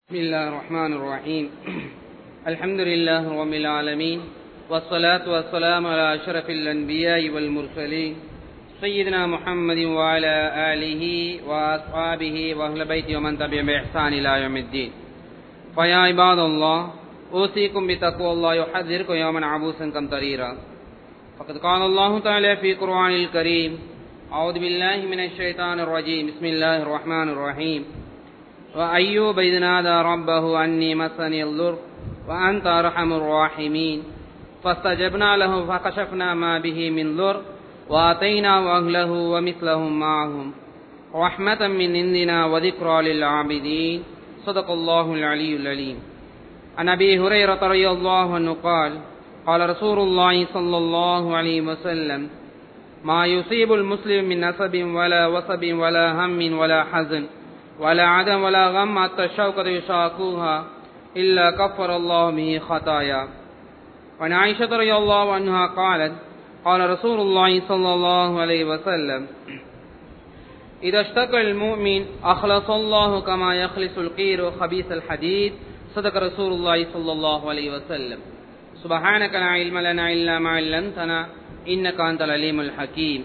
بسم الله الرحمن الرحيم الحمد لله رب العالمين والصلاة والسلام على أشرف الأنبياء والمرسلين سيدنا محمد وعلى آله وأصحابه وأهل بيته ومن تبعهم بإحسان إلى يوم الدين فيا عباد الله أوصيكم بتقوى الله يحذركم يوما عبوسا قمطريرا فقد قال الله تعالى في قرآن الكريم أعوذ بالله من الشيطان الرجيم بسم الله الرحمن الرحيم وأيوب إذ نادى ربه أني مسني الضر وأنت أرحم الراحمين فاستجبنا له فكشفنا ما به من ضر وآتيناه أهله ومثلهم معهم رحمة من عندنا وذكرى للعابدين صدق الله العلي العليم عن أبي هريرة رضي الله عنه قال قال رسول الله صلى الله عليه وسلم ما يصيب المسلم من نسب ولا وصب ولا هم ولا حزن ولا عدم ولا غم حتى الشوكة يشاكوها إلا كفر الله به خطايا وعن عائشة رضي الله عنها قالت قال رسول الله صلى الله عليه وسلم إذا اشتكى المؤمن أخلص الله كما يخلص القير خبيث الحديد صدق رسول الله صلى الله عليه وسلم سبحانك لا علم لنا إلا ما علمتنا إنك أنت العليم الحكيم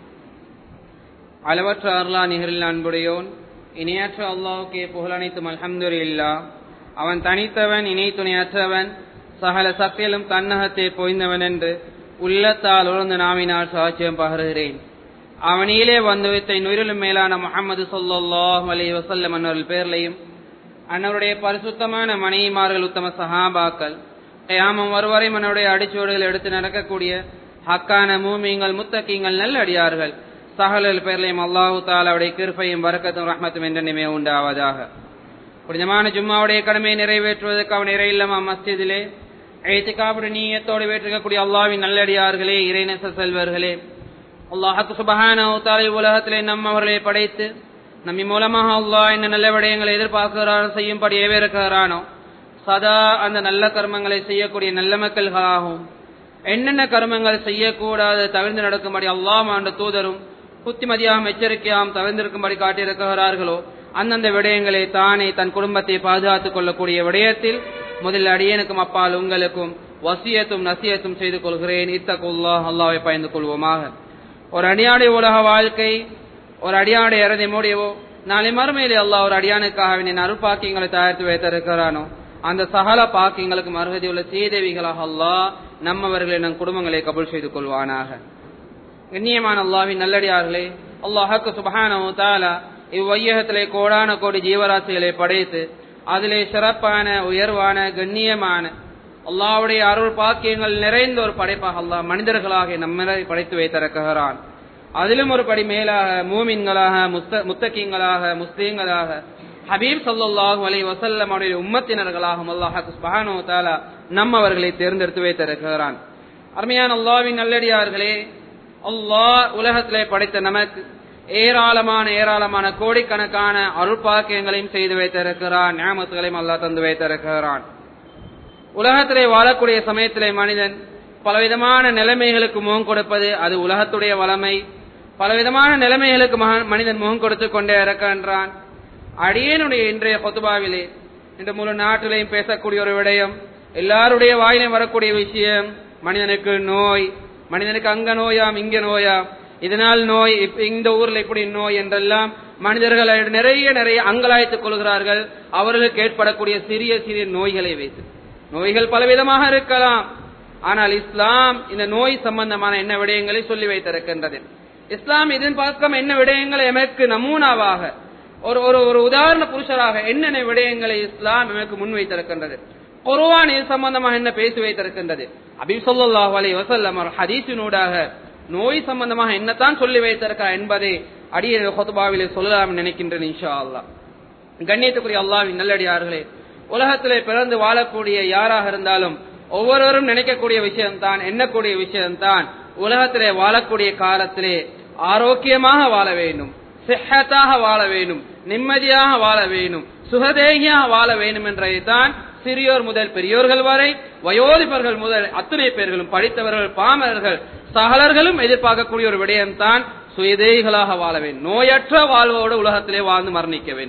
அளவற்ற அருளா நிகரில் அன்புடையோன் இணையற்ற அல்லாவுக்கே புகழனைத்தும் அல்ஹம்துலில்லா அவன் தனித்தவன் இணை துணையற்றவன் சகல சக்தியிலும் தன்னகத்தை பொய்ந்தவன் என்று உள்ளத்தால் உழந்து நாமினால் சாட்சியம் பகருகிறேன் அவனிலே வந்து வைத்த நுயிரிலும் மேலான முகமது சொல்லாஹ் அலி வசல்லம் அன்னவர்கள் பேர்லையும் அன்னவருடைய பரிசுத்தமான மனைவிமார்கள் உத்தம சஹாபாக்கள் கயாமம் வருவரை மன்னருடைய அடிச்சுவடுகள் எடுத்து நடக்கக்கூடிய ஹக்கான மூமியங்கள் முத்தக்கீங்கள் நல்ல அடியார்கள் சகலல் பேர்லையும் அல்லாஹு தாலாவுடைய கிருப்பையும் வரக்கத்தும் ரஹ்மத்தும் என்றென்னுமே உண்டாவதாக புனிதமான ஜும்மாவுடைய கடமையை நிறைவேற்றுவதற்கு அவன் இறையில்லமா மஸ்ஜிதிலே எழுத்துக்காப்புடைய நீயத்தோடு வேற்றிருக்கக்கூடிய அல்லாவின் நல்லடியார்களே இறைநச செல்வர்களே அல்லாஹக்கு சுபஹான தாலை உலகத்திலே நம் அவர்களை படைத்து நம்மி மூலமாக அல்லாஹ் என்ன நல்ல விடயங்களை எதிர்பார்க்கிறாரோ செய்யும்படி ஏவிருக்கிறானோ சதா அந்த நல்ல கர்மங்களை செய்யக்கூடிய நல்ல மக்கள்களாகவும் என்னென்ன கர்மங்கள் செய்யக்கூடாது தவிர்த்து நடக்கும்படி அல்லாஹ் ஆண்ட தூதரும் புத்திமதியாகவும் எச்சரிக்கையாகவும் தவிர்ந்திருக்கும்படி காட்டியிருக்கிறார்களோ அந்தந்த விடயங்களை தானே தன் குடும்பத்தை பாதுகாத்துக் கொள்ளக்கூடிய விடயத்தில் முதலில் அடியனுக்கும் அப்பால் உங்களுக்கும் வசியத்தும் நசியத்தும் செய்து கொள்கிறேன் இத்தகுல்லா அல்லாவை பயந்து கொள்வோமாக ஒரு அடியாடைய உலக வாழ்க்கை ஒரு அடியாடைய இறதை மூடியவோ நாளை மறுமையிலே அல்லாஹ் ஒரு அடியானுக்காக என் அருள்பாக்கியங்களை தயாரித்து வைத்திருக்கிறானோ அந்த சகல பாக்கியங்களுக்கு மறுகதி உள்ள சீதேவிகளாக அல்லாஹ் நம்மவர்களை நம் குடும்பங்களை கபுல் செய்து கொள்வானாக கண்ணியமான அல்லாவின் நல்லடியார்களே அல்லாஹாக்கு சுபஹானோ தாலா இவ்வையகத்திலே கோடான கோடி ஜீவராசிகளை படைத்து அதிலே சிறப்பான உயர்வான கண்ணியமான அல்லாவுடைய அருள் பாக்கியங்கள் நிறைந்த ஒரு படைப்பாக அல்லாஹ் மனிதர்களாக நம்மளை படைத்து வைத்திருக்கிறான் அதிலும் ஒரு படி மேலாக மூமின்களாக முஸ்த முத்தக்கிங்களாக முஸ்லீம்களாக ஹபீப் சல்லாஹூ அலை வசல்லம் அவருடைய உம்மத்தினர்களாகவும் அல்லாஹாக்கு சுபஹானோ தாலா நம்மவர்களை தேர்ந்தெடுத்து வைத்திருக்கிறான் அருமையான அல்லாவின் நல்லடியார்களே அல்லாஹ் உலகத்திலே படைத்த நமக்கு ஏராளமான ஏராளமான கோடிக்கணக்கான அருள்பாக்கியங்களையும் செய்து வைத்திருக்கிறான் ஞாபகங்களையும் அல்லா தந்து வைத்திருக்கிறான் உலகத்திலே வாழக்கூடிய சமயத்திலே மனிதன் பலவிதமான நிலைமைகளுக்கு முகம் கொடுப்பது அது உலகத்துடைய வளமை பலவிதமான நிலைமைகளுக்கு மனிதன் முகம் கொடுத்து கொண்டே இருக்கின்றான் அடியனுடைய இன்றைய கொத்துபாவிலே இந்த முழு நாட்டிலையும் பேசக்கூடிய ஒரு விடயம் எல்லாருடைய வாயிலையும் வரக்கூடிய விஷயம் மனிதனுக்கு நோய் மனிதனுக்கு அங்க நோயாம் இங்க நோயாம் இதனால் நோய் இந்த ஊர்ல இப்படி நோய் என்றெல்லாம் மனிதர்கள் நிறைய நிறைய அங்கலாய்த்துக் கொள்கிறார்கள் அவர்களுக்கு ஏற்படக்கூடிய சிறிய சிறிய நோய்களை வைத்து நோய்கள் பலவிதமாக இருக்கலாம் ஆனால் இஸ்லாம் இந்த நோய் சம்பந்தமான என்ன விடயங்களை சொல்லி வைத்திருக்கின்றது இஸ்லாம் இதன் பக்கம் என்ன விடயங்களை எமக்கு நமூனாவாக ஒரு ஒரு ஒரு உதாரண புருஷராக என்னென்ன விடயங்களை இஸ்லாம் எமக்கு முன்வைத்திருக்கின்றது குர்வான் இது சம்பந்தமாக என்ன பேசி வைத்திருக்கின்றது அபி சொல்லாஹ் அலி வசல்லம் ஹதீசினூடாக நோய் சம்பந்தமாக என்னத்தான் சொல்லி வைத்திருக்கிறார் என்பதை அடிய ஹொத்துபாவிலே சொல்லலாம் நினைக்கின்றேன் இன்ஷா அல்லா கண்ணியத்துக்குரிய அல்லாவின் நல்லடியார்களே உலகத்திலே பிறந்து வாழக்கூடிய யாராக இருந்தாலும் ஒவ்வொருவரும் நினைக்கக்கூடிய விஷயம்தான் எண்ணக்கூடிய விஷயம்தான் உலகத்திலே வாழக்கூடிய காலத்திலே ஆரோக்கியமாக வாழ வேண்டும் சிஹத்தாக வாழ வேண்டும் நிம்மதியாக வாழ வேண்டும் சுகதேகியாக வாழ வேண்டும் என்றதைத்தான் சிறியோர் முதல் பெரியோர்கள் வரை வயோதிபர்கள் முதல் அத்தனை பேர்களும் படித்தவர்கள் பாமரர்கள் சகலர்களும் எதிர்பார்க்கக்கூடிய ஒரு விடயம்தான் சுயதேகிகளாக வாழ வேண்டும் நோயற்ற வாழ்வோடு உலகத்திலே வாழ்ந்து மரணிக்க வேண்டும்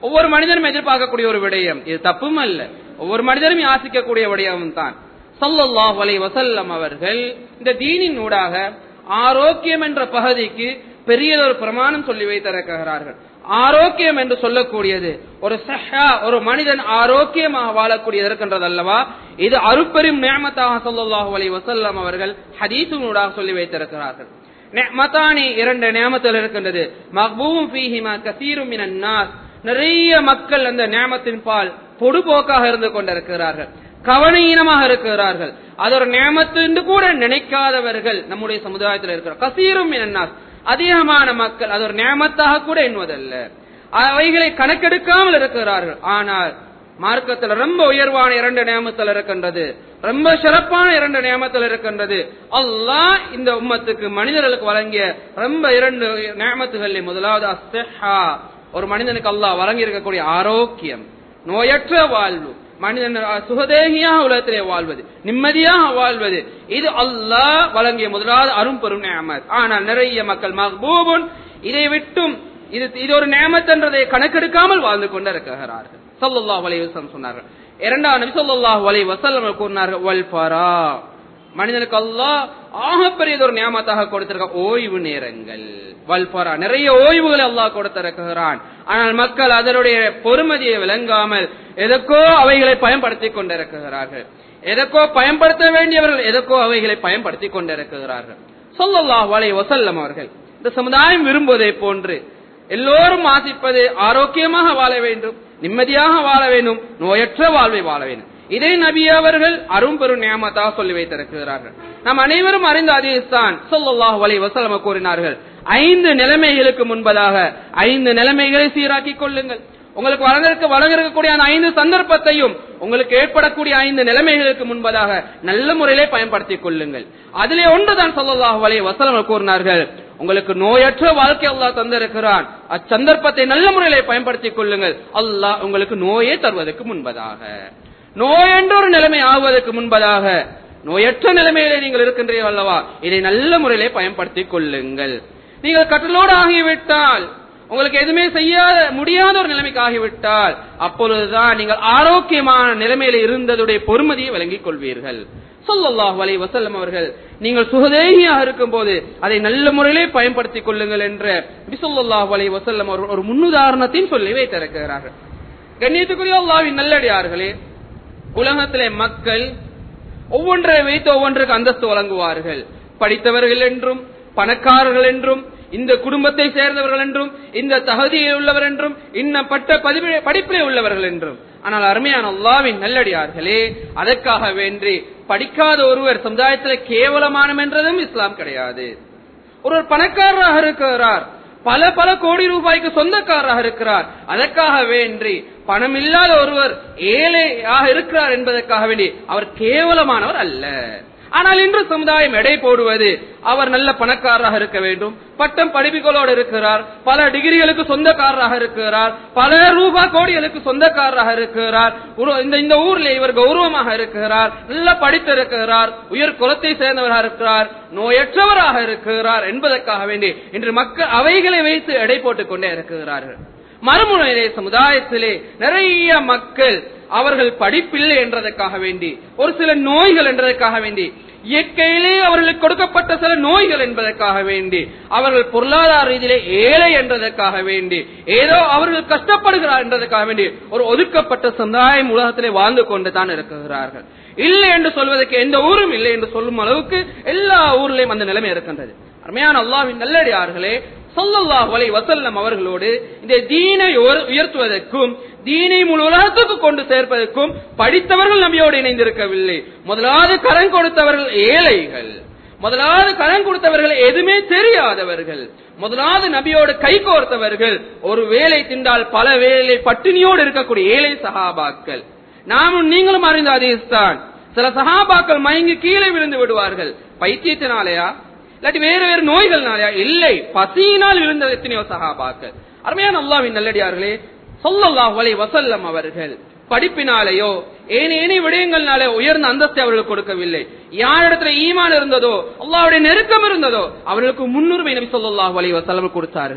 ஒவ்வொரு மனிதனும் எதிர்பார்க்கக்கூடிய ஒரு விடயம் இது தப்பும் அல்ல ஒவ்வொரு மனிதனும் யாசிக்கக்கூடிய விடயம் தான் சல்லல்லாஹு அலைஹி வஸல்லம் அவர்கள் இந்த தீனின் ஊடாக ஆரோக்கியம் என்ற பகுதிக்கு பெரியதொரு பிரமாணம் சொல்லி வைத்திருக்கிறார்கள் ஆரோக்கியம் என்று சொல்லக்கூடியது ஒரு சஹா ஒரு மனிதன் ஆரோக்கியமாக வாழக்கூடியது இருக்கின்றது அல்லவா இது அருப்பெரும் நியமத்தாக சொல்லல்லாஹு அலைஹி வஸல்லம் அவர்கள் ஹதீஸினூடாக சொல்லி வைத்திருக்கிறார்கள் நியமத்தானி இரண்டு நியமத்தில் இருக்கின்றது மக்பூம் ஃபீஹிமா கசீரும் மினன் நாஸ் நிறைய மக்கள் அந்த நியமத்தின் பால் பொடுபோக்காக இருந்து கொண்டிருக்கிறார்கள் கவனீனமாக இருக்கிறார்கள் அது ஒரு நியமத்து என்று கூட நினைக்காதவர்கள் நம்முடைய சமுதாயத்தில் இருக்கிறார் கசீரும் மினன்னாஸ் அதிகமான மக்கள் அது ஒரு நியமத்தாக கூட எண்ணுவதல்ல அவைகளை கணக்கெடுக்காமல் இருக்கிறார்கள் ஆனால் மார்க்கத்தில் ரொம்ப உயர்வான இரண்டு நியமத்தில் இருக்கின்றது ரொம்ப சிறப்பான இரண்டு நியமத்தில் இருக்கின்றது அல்லாஹ் இந்த உம்மத்துக்கு மனிதர்களுக்கு வழங்கிய ரொம்ப இரண்டு நியமத்துகள் முதலாவது அஸ்ஸஹா ஒரு மனிதனுக்கு அல்லாஹ் வழங்கி இருக்கக்கூடிய ஆரோக்கியம் நோயற்ற வாழ்வு மனிதன் சுகதேகியாக உலகத்திலே வாழ்வது நிம்மதியாக வாழ்வது இது அல்லாஹ் வழங்கிய முதலாவது அரும்பெரும் நியமத் ஆனால் நிறைய மக்கள் மஹ்பூபுன் இதை விட்டும் இது இது ஒரு நியமத் என்றதை கணக்கெடுக்காமல் வாழ்ந்து கொண்டிருக்கிறார்கள் ஸல்லல்லாஹு அலைஹி வஸல்லம் சொன்னார்கள் இரண்டாவது நபி ஸல்லல்லாஹு அலைஹி வஸல்லம் கூறினார்கள் வல் ஃபரா மனிதனுக்கு அல்லாஹ் ஆகப்பெரியது ஒரு நியமத்தாக கொடுத்திருக்க ஓய்வு நேரங்கள் வல்பரா நிறைய ஓய்வுகளை அல்லாஹ் கொடுத்திருக்கிறான் ஆனால் மக்கள் அதனுடைய பொறுமதியை விளங்காமல் எதற்கோ அவைகளை பயன்படுத்திக் கொண்டிருக்கிறார்கள் எதற்கோ பயன்படுத்த வேண்டியவர்கள் எதற்கோ அவைகளை பயன்படுத்திக் கொண்டிருக்கிறார்கள் சொல்லல்லாஹ் வலை வசல்லம் அவர்கள் இந்த சமுதாயம் விரும்புவதை போன்று எல்லோரும் ஆசிப்பது ஆரோக்கியமாக வாழ வேண்டும் நிம்மதியாக வாழ வேண்டும் நோயற்ற வாழ்வை வாழ வேண்டும் இதை நபி அவர்கள் அரும்பெரும் நியமத்தாக சொல்லி வைத்திருக்கிறார்கள் நாம் அனைவரும் அறிந்த அதீஸ்தான் சொல்லல்லாஹ் வலை வசலம கூறினார்கள் ஐந்து நிலைமைகளுக்கு முன்பதாக ஐந்து நிலைமைகளை சீராக்கிக் கொள்ளுங்கள் உங்களுக்கு வழங்க வழங்க இருக்கக்கூடிய அந்த ஐந்து சந்தர்ப்பத்தையும் உங்களுக்கு ஏற்படக்கூடிய ஐந்து நிலைமைகளுக்கு முன்பதாக நல்ல முறையிலே பயன்படுத்திக் கொள்ளுங்கள் அதிலே ஒன்றுதான் சொல்லல்லாஹ் வலை வசலம் கூறினார்கள் உங்களுக்கு நோயற்ற வாழ்க்கை அல்லாஹ் தந்திருக்கிறான் அச்சந்தர்ப்பத்தை நல்ல முறையிலே பயன்படுத்திக் கொள்ளுங்கள் அல்லாஹ் உங்களுக்கு நோயை தருவதற்கு முன்பதாக நோய் என்ற ஒரு நிலைமை ஆகுவதற்கு முன்பதாக நோயற்ற நிலைமையிலே நீங்கள் இருக்கின்றீர்கள் அல்லவா இதை நல்ல முறையிலே பயன்படுத்திக் கொள்ளுங்கள் நீங்கள் கட்டளோடு ஆகிவிட்டால் உங்களுக்கு எதுவுமே செய்யாத முடியாத ஒரு நிலைமைக்கு ஆகிவிட்டால் அப்பொழுதுதான் நீங்கள் ஆரோக்கியமான நிலைமையில இருந்ததுடைய பொறுமதியை விளங்கிக் கொள்வீர்கள் சொல்லல்லாஹு அலைஹி வஸல்லம் அவர்கள் நீங்கள் சுகதேகியாக இருக்கும் போது அதை நல்ல முறையிலே பயன்படுத்திக் கொள்ளுங்கள் என்ற பிசல்லாஹு அலைஹி வஸல்லம் அவர் ஒரு முன்னுதாரணத்தையும் சொல்லி வைத்திருக்கிறார்கள் கண்ணியத்துக்குரிய அல்லாவின் நல்லடியார்களே உலகத்திலே மக்கள் ஒவ்வொன்றை வைத்து ஒவ்வொன்றுக்கு அந்தஸ்து வழங்குவார்கள் படித்தவர்கள் என்றும் பணக்காரர்கள் என்றும் இந்த குடும்பத்தை சேர்ந்தவர்கள் என்றும் இந்த தகுதியில் உள்ளவர் என்றும் இன்னப்பட்ட பதிவு படிப்பிலே உள்ளவர்கள் என்றும் ஆனால் அருமையான அல்லாவின் நல்லடியார்களே அதற்காக வேண்டி படிக்காத ஒருவர் சமுதாயத்தில் கேவலமானம் என்றதும் இஸ்லாம் கிடையாது ஒருவர் பணக்காரராக இருக்கிறார் பல பல கோடி ரூபாய்க்கு சொந்தக்காரராக இருக்கிறார் அதற்காக வேண்டி பணம் இல்லாத ஒருவர் ஏழையாக இருக்கிறார் என்பதற்காக வேண்டி அவர் கேவலமானவர் அல்ல ஆனால் இன்று சமுதாயம் எடை போடுவது அவர் நல்ல பணக்காரராக இருக்க வேண்டும் பட்டம் படிப்புகளோடு இருக்கிறார் பல டிகிரிகளுக்கு சொந்தக்காரராக இருக்கிறார் பல ரூபா கோடிகளுக்கு சொந்தக்காரராக இருக்கிறார் இந்த இந்த ஊர்ல இவர் கௌரவமாக இருக்கிறார் நல்ல படித்திருக்கிறார் உயர் குலத்தை சேர்ந்தவராக இருக்கிறார் நோயற்றவராக இருக்கிறார் என்பதற்காக வேண்டி இன்று மக்கள் அவைகளை வைத்து எடை போட்டுக் கொண்டே இருக்கிறார்கள் மறுமுனையிலே சமுதாயத்திலே நிறைய மக்கள் அவர்கள் படிப்பில்லை என்றதற்காக வேண்டி ஒரு சில நோய்கள் என்றதற்காக வேண்டி இயற்கையிலே அவர்களுக்கு கொடுக்கப்பட்ட சில நோய்கள் என்பதற்காக வேண்டி அவர்கள் பொருளாதார ரீதியிலே ஏழை என்றதற்காக வேண்டி ஏதோ அவர்கள் கஷ்டப்படுகிறார் என்றதற்காக வேண்டி ஒரு ஒதுக்கப்பட்ட சமுதாயம் உலகத்திலே வாழ்ந்து கொண்டு தான் இருக்கிறார்கள் இல்லை என்று சொல்வதற்கு எந்த ஊரும் இல்லை என்று சொல்லும் அளவுக்கு எல்லா ஊர்லயும் அந்த நிலைமை இருக்கின்றது அருமையான அல்லாவின் நல்லடியார்களே சொல்லல்லாஹ் வலை வசல்லம் அவர்களோடு இந்த தீனை உயர்த்துவதற்கும் தீனை முழு உலகத்துக்கு கொண்டு சேர்ப்பதற்கும் படித்தவர்கள் நபியோடு இணைந்திருக்கவில்லை முதலாவது கடன் கொடுத்தவர்கள் ஏழைகள் முதலாவது கடன் கொடுத்தவர்கள் எதுவுமே தெரியாதவர்கள் முதலாவது நபியோடு கை கோர்த்தவர்கள் ஒரு வேலை திண்டால் பல வேலை பட்டினியோடு இருக்கக்கூடிய ஏழை சகாபாக்கள் நாமும் நீங்களும் அறிந்த அதேஸ்தான் சில சகாபாக்கள் மயங்கி கீழே விழுந்து விடுவார்கள் பைத்தியத்தினாலேயா இல்லாட்டி வேறு வேறு நோய்கள்னாலயா இல்லை பசியினால் விழுந்த எத்தனையோ சகாபாக்கள் அருமையான அல்லாவின் நல்லடியார்களே சொல்லல்லாஹ் வலை வசல்லம் அவர்கள் படிப்பினாலேயோ ஏனேனே விடயங்கள்னாலே உயர்ந்த அந்தஸ்தை அவர்களுக்கு கொடுக்கவில்லை யாரிடத்துல ஈமான் இருந்ததோ அல்லாவுடைய நெருக்கம் இருந்ததோ அவர்களுக்கு முன்னுரிமை நபி சொல்லாஹ் வலை வசல்லம் கொடுத்தார்கள்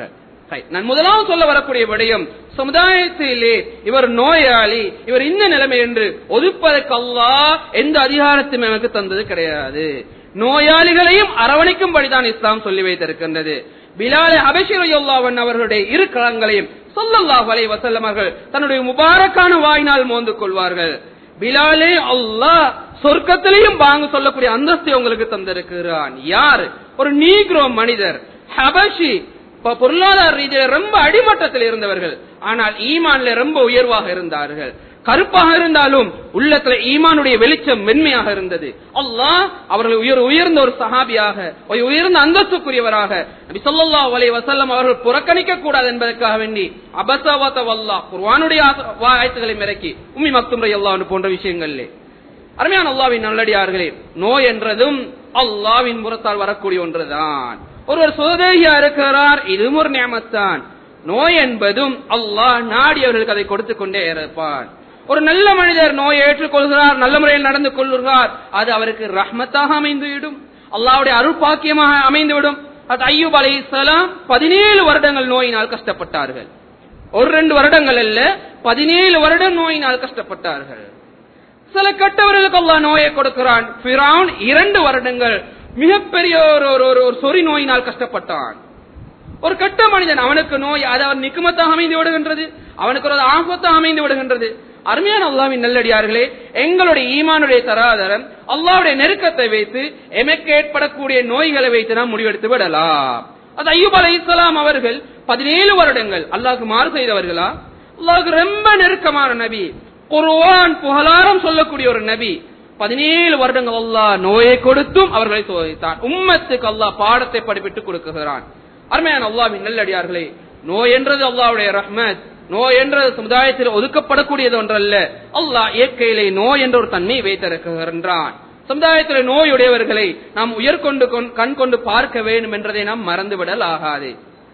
Right. நான் முதலாவது சொல்ல வரக்கூடிய விடயம் சமுதாயத்திலே இவர் நோயாளி இவர் இந்த நிலைமை என்று ஒதுப்பதற்கு அல்லாஹ் எந்த அதிகாரத்தையும் எனக்கு தந்தது கிடையாது நோயாளிகளையும் அரவணைக்கும்படிதான் இஸ்லாம் சொல்லி வைத்திருக்கின்றது பிலாலே அபிஷேகன் அவர்களுடைய இரு களங்களையும் சொல்லல்லாஹ் அலை வசல்லம் அவர்கள் தன்னுடைய முபாரக்கான வாயினால் மோந்து கொள்வார்கள் பிலாலே அல்லாஹ் சொர்க்கத்திலையும் பாங்கு சொல்லக்கூடிய அந்தஸ்தை உங்களுக்கு தந்திருக்கிறான் யார் ஒரு நீக்ரோ மனிதர் ஹபஷி இப்ப பொருளாதார ரீதியில ரொம்ப அடிமட்டத்தில் இருந்தவர்கள் ஆனால் ஈமான்ல ரொம்ப உயர்வாக இருந்தார்கள் கருப்பாக இருந்தாலும் உள்ளத்துல ஈமானுடைய வெளிச்சம் மென்மையாக இருந்தது அல்லாஹ் அவர்களை உயர் உயர்ந்த ஒரு சஹாபியாக ஒரு உயர்ந்த அந்தஸ்துக்குரியவராக நபி ஸல்லல்லாஹு அலைஹி வஸல்லம் அவர்கள் புறக்கணிக்க கூடாது என்பதற்காக வேண்டி அபசவத வல்லாஹ் குர்ஆனுடைய ஆயத்துக்களை மிரக்கி உம்மி மக்தும் ரலியல்லாஹு போன்ற விஷயங்களிலே அருமையான அல்லாவின் நல்லடியார்களே நோய் என்றதும் அல்லாவின் புறத்தால் வரக்கூடிய ஒன்றுதான் ஒருவர் சுதேகியா இருக்கிறார் இதுவும் ஒரு நியமத்தான் நோய் என்பதும் அல்லாஹ் நாடியவர்களுக்கு அதை கொடுத்து கொண்டே இருப்பான் ஒரு நல்ல மனிதர் நோயை ஏற்றுக்கொள்கிறார் நல்ல முறையில் நடந்து கொள்கிறார் அது அவருக்கு ரஹ்மத்தாக அமைந்துவிடும் அல்லாவுடைய அருள் பாக்கியமாக அமைந்துவிடும் அது ஐயூப் அலை பதினேழு வருடங்கள் நோயினால் கஷ்டப்பட்டார்கள் ஒரு ரெண்டு வருடங்கள் அல்ல பதினேழு வருடம் நோயினால் கஷ்டப்பட்டார்கள் சில கட்டவர்களுக்கு அல்லாஹ் நோயை கொடுக்கிறான் பிரான் இரண்டு வருடங்கள் மிகப்பெரிய ஒரு ஒரு ஒரு ஒரு சொறி நோயினால் கஷ்டப்பட்டான் ஒரு கட்ட மனிதன் அவனுக்கு நோய் அது அவன் நிக்குமத்தாக அமைந்து விடுகின்றது அவனுக்கு ஒரு ஆபத்தாக அமைந்து விடுகின்றது அருமையான அல்லாவின் நல்லடியார்களே எங்களுடைய ஈமானுடைய தராதரம் அல்லாவுடைய நெருக்கத்தை வைத்து எமக்கு ஏற்படக்கூடிய நோய்களை வைத்து நாம் முடிவெடுத்து விடலாம் அது ஐயூப் அலை இஸ்லாம் அவர்கள் பதினேழு வருடங்கள் அல்லாஹ்க்கு மாறு செய்தவர்களா அல்லாஹ்க்கு ரொம்ப நெருக்கமான நபி குர்ஆன் புகழாரம் சொல்லக்கூடிய ஒரு நபி பதினேழு வருடங்கள் அல்லாஹ் நோயை கொடுத்தும் அவர்களை சோதித்தான் உம்மத்துக்கு அல்லாஹ் பாடத்தை படிப்பிட்டு கொடுக்குகிறான் அருமையான அல்லாவின் நல்லடியார்களே நோய் என்றது அல்லாவுடைய ரஹ்மத் நோய் என்றது சமுதாயத்தில் ஒதுக்கப்படக்கூடியது ஒன்றல்ல அல்லாஹ் இயற்கையிலே நோய் என்ற ஒரு தன்மையை வைத்திருக்கின்றான் சமுதாயத்தில் நோயுடையவர்களை நாம் உயர்கொண்டு கண் கொண்டு பார்க்க வேண்டும் என்றதை நாம் மறந்துவிடல் ஆகாது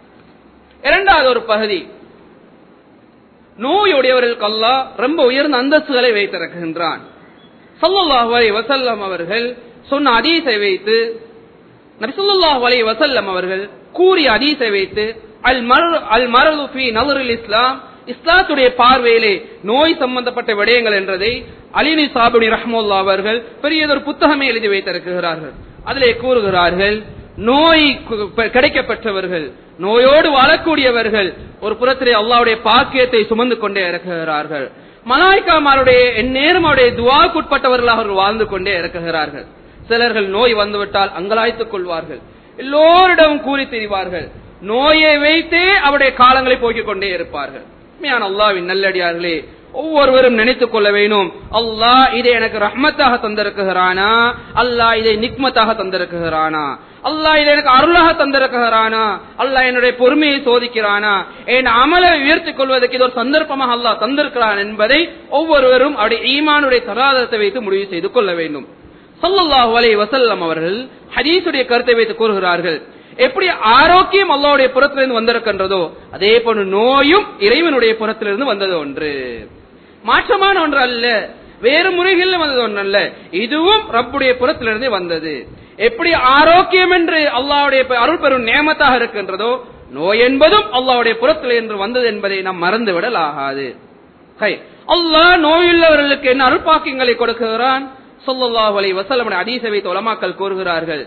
இரண்டாவது ஒரு பகுதி நோயுடையவர்களுக்கு அல்லாஹ் ரொம்ப உயர்ந்த அந்தஸ்துகளை வைத்திருக்கின்றான் சல்லல்லாஹு அலைஹி வஸல்லம் அவர்கள் சொன்ன அதீசை வைத்து நபிசல்லாஹு அலைஹி வஸல்லம் அவர்கள் கூறிய அதீசை வைத்து அல் மர் அல் மரது ஃபி நவருல் இஸ்லாம் இஸ்லாத்துடைய பார்வையிலே நோய் சம்பந்தப்பட்ட விடயங்கள் என்றதை அலினி சாபுனி ரஹ்முல்லா அவர்கள் பெரியதொரு புத்தகமே எழுதி வைத்திருக்கிறார்கள் அதிலே கூறுகிறார்கள் நோய் கிடைக்கப்பெற்றவர்கள் நோயோடு வாழக்கூடியவர்கள் ஒரு புறத்திலே அல்லாவுடைய பாக்கியத்தை சுமந்து கொண்டே இருக்கிறார்கள் மலாய்க்காமாருடைய எந்நேரம் அவருடைய துவாக்குட்பட்டவர்களாக அவர்கள் வாழ்ந்து கொண்டே இருக்கிறார்கள் சிலர்கள் நோய் வந்துவிட்டால் அங்கலாய்த்துக் கொள்வார்கள் எல்லோரிடமும் கூறி திரிவார்கள் நோயை வைத்தே அவருடைய காலங்களை போக்கிக் கொண்டே இருப்பார்கள் உண்மையான அல்லாவின் நல்லடியார்களே ஒவ்வொருவரும் நினைத்துக் கொள்ள வேணும் அல்லாஹ் இதை எனக்கு ரஹ்மத்தாக தந்திருக்குகிறானா அல்லாஹ் இதை நிக்மத்தாக தந்திருக்குகிறானா அல்லாஹ் இதை எனக்கு அருளாக தந்திருக்குகிறானா அல்லாஹ் என்னுடைய பொறுமையை சோதிக்கிறானா என் அமலை உயர்த்திக் கொள்வதற்கு இது ஒரு சந்தர்ப்பமாக அல்லாஹ் தந்திருக்கிறான் என்பதை ஒவ்வொருவரும் அவருடைய ஈமானுடைய தராதரத்தை வைத்து முடிவு செய்து கொள்ள வேண்டும் சல்லல்லாஹு அலைஹி வஸல்லம் அவர்கள் ஹதீஸுடைய கருத்தை வைத்து கூறுகிறார்கள் எப்படி ஆரோக்கியம் அல்லாவுடைய புறத்திலிருந்து வந்திருக்கின்றதோ அதே போன்று நோயும் இறைவனுடைய புறத்திலிருந்து வந்தது ஒன்று மாற்றமான ஒன்று அல்ல வேறு முறைகளில் வந்தது ஒன்று அல்ல இதுவும் ரப்புடைய புறத்திலிருந்து வந்தது எப்படி ஆரோக்கியம் என்று அல்லாவுடைய அருள் பெறும் நியமத்தாக இருக்கின்றதோ நோய் என்பதும் அல்லாவுடைய புறத்தில் என்று வந்தது என்பதை நாம் மறந்துவிடல் ஆகாது அல்லாஹ் நோயுள்ளவர்களுக்கு என்ன அருள்பாக்கியங்களை கொடுக்கிறான் சொல்லல்லாஹு அலை வசல்லமுடைய அதீச வைத்த உலமாக்கள் கூறுகிறார்கள்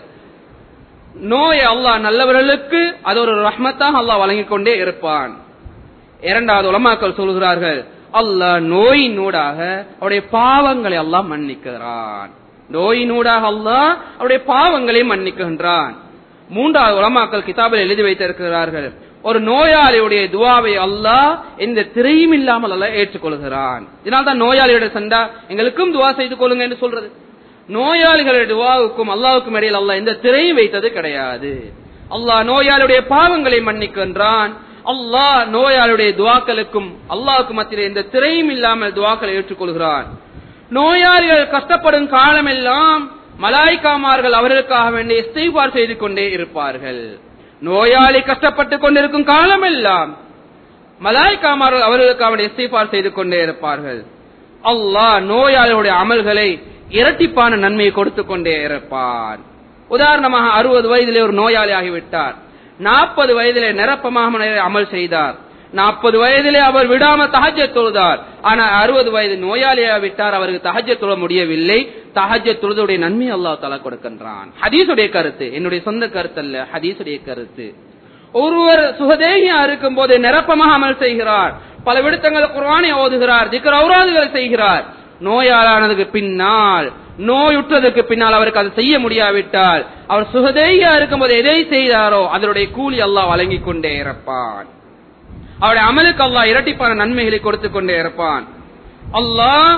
நோய் அல்லாஹ் நல்லவர்களுக்கு அது ஒரு ரஹ்மத்தாக அல்லாஹ் வழங்கிக் கொண்டே இருப்பான் இரண்டாவது உலமாக்கள் சொல்கிறார்கள் அல்லாஹ் நோயினூடாக அவருடைய பாவங்களை அல்லாஹ் மன்னிக்கிறான் நோயினூடாக அல்லாஹ் அவருடைய பாவங்களை மன்னிக்கின்றான் மூன்றாவது உலமாக்கள் கிதாபில் எழுதி வைத்திருக்கிறார்கள் ஒரு நோயாளியுடைய துவாவை அல்லாஹ் எந்த திரையும் இல்லாமல் அல்ல ஏற்றுக்கொள்கிறான் இதனால்தான் நோயாளியோட சண்டா எங்களுக்கும் துவா செய்து கொள்ளுங்க என்று சொல்றது நோயாளிகளுடைய துவாவுக்கும் அல்லாவுக்கும் இடையில் அல்லாஹ் எந்த திரையும் வைத்தது கிடையாது அல்லாஹ் நோயாளியுடைய பாவங்களை மன்னிக்கின்றான் அல்லாஹ் நோயாளியுடைய துவாக்களுக்கும் அல்லாவுக்கும் மத்தியில் எந்த திரையும் இல்லாமல் துவாக்களை ஏற்றுக்கொள்கிறான் நோயாளிகள் கஷ்டப்படும் காலமெல்லாம் மலாய்க்காமார்கள் அவர்களுக்காக வேண்டிய இஸ்திஃபார் செய்து கொண்டே இருப்பார்கள் நோயாளி கஷ்டப்பட்டு கொண்டிருக்கும் காலமெல்லாம் மலாய்க்காமார்கள் அவர்களுக்காக வேண்டிய இஸ்திஃபார் செய்து கொண்டே இருப்பார்கள் அல்லாஹ் நோயாளிகளுடைய அமல்களை இரட்டிப்பான நன்மையை கொடுத்து கொண்டே இருப்பான் உதாரணமாக அறுபது வயதிலே ஒரு நோயாளி ஆகிவிட்டார் நாற்பது வயதிலே நிரப்பமாக அமல் செய்தார் நாற்பது வயதிலே அவர் விடாம தஹஜ தொழுதார் ஆனா அறுபது வயது நோயாளியா விட்டார் அவருக்கு தஹஜ தொழ முடியவில்லை தஹஜ தொழுதுடைய நன்மை அல்லாஹ் தலா கொடுக்கின்றான் ஹதீசுடைய கருத்து என்னுடைய சொந்த கருத்து அல்ல ஹதீசுடைய கருத்து ஒருவர் சுகதேகியா இருக்கும் போது நிரப்பமாக அமல் செய்கிறார் பல விடுத்தங்கள் குர்ஆனை ஓதுகிறார் திக்ர ஔராதுகளை செய்கிறார் நோயாளானதுக்கு பின்னால் நோயுற்றதுக்கு பின்னால் அவருக்கு அதை செய்ய முடியாவிட்டால் அவர் சுகதேகியா இருக்கும்போது எதை செய்தாரோ அதனுடைய கூலி அல்லாஹ் வழங்கிக் கொண்டே இருப்பான் அவருடைய அமலுக்கு அல்லாஹ் இரட்டிப்பான நன்மைகளை கொடுத்துக் கொண்டே இருப்பான் அல்லாஹ்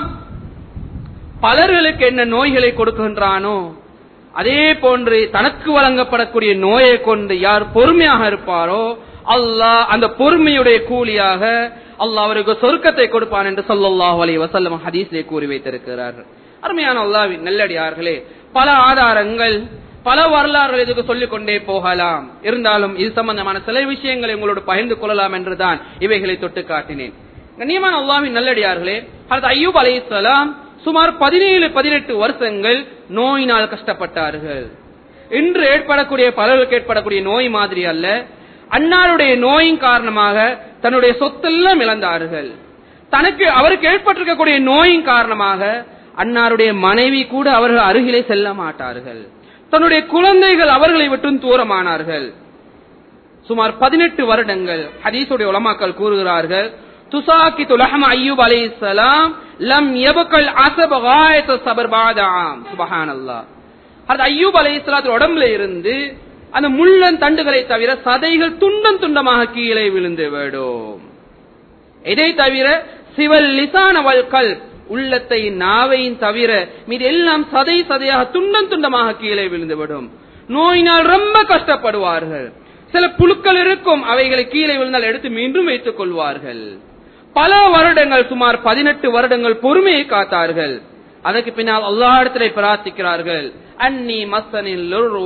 பலர்களுக்கு என்ன நோய்களை கொடுக்கின்றானோ அதே போன்று தனக்கு வழங்கப்படக்கூடிய நோயை கொண்டு யார் பொறுமையாக இருப்பாரோ அல்லாஹ் அந்த பொறுமையுடைய கூலியாக அல்லாஹ் அவருக்கு சொர்க்கத்தை கொடுப்பான் என்று சொல்லல்லாஹு அலைஹி வஸல்லம் ஹதீஸிலே கூறி வைத்திருக்கிறார் அருமையான அல்லாஹ்வின் நல்லடியார்களே பல ஆதாரங்கள் பல வரலாறுகள் இதுக்கு சொல்லிக் கொண்டே போகலாம் இருந்தாலும் இது சம்பந்தமான சில விஷயங்களை உங்களோடு பகிர்ந்து கொள்ளலாம் என்றுதான் இவைகளை தொட்டு காட்டினேன் கண்ணியமான அல்லாஹ்வின் நல்லடியார்களே ஹஜரத் அய்யூப் அலைஹிஸ்ஸலாம் சுமார் பதினேழு பதினெட்டு வருஷங்கள் நோயினால் கஷ்டப்பட்டார்கள் இன்று ஏற்படக்கூடிய பலருக்கு ஏற்படக்கூடிய நோய் மாதிரி அல்ல அன்னாருடைய நோயின் காரணமாக தன்னுடைய சொத்தெல்லாம் இழந்தார்கள் தனக்கு அவருக்கு ஏற்பட்டிருக்கக்கூடிய நோயின் காரணமாக அன்னாருடைய மனைவி கூட அவர்கள் அருகிலே செல்ல மாட்டார்கள் தன்னுடைய குழந்தைகள் அவர்களை விட்டும் தூரமானார்கள் சுமார் பதினெட்டு வருடங்கள் ஹதீஸுடைய உலமாக்கள் கூறுகிறார்கள் துசாக்கி துலஹம் ஐயூப் அலைஹிஸ்ஸலாம் லம் யபகல் அஸப காயத சபர் பாதாம் சுப்ஹானல்லாஹ் அது ஐயூப் அலைஹிஸ்ஸலாத்து உடம்புல இருந்து அந்த முள்ளன் தண்டுகளை தவிர சதைகள் துண்டம் துண்டமாக கீழே விழுந்து விடும் இதை தவிர சிவல் லிசான வல்கல் உள்ளத்தை நாவையும் தவிர மீது எல்லாம் சதை சதையாக துண்டம் துண்டமாக கீழே விழுந்துவிடும் நோயினால் ரொம்ப கஷ்டப்படுவார்கள் சில புழுக்கள் இருக்கும் அவைகளை கீழே விழுந்தால் எடுத்து மீண்டும் வைத்துக் கொள்வார்கள் பல வருடங்கள் சுமார் பதினெட்டு வருடங்கள் பொறுமையை காத்தார்கள் அதற்கு பின்னால் அல்லா இடத்திலே பிரார்த்திக்கிறார்கள் அன்னி மசனில்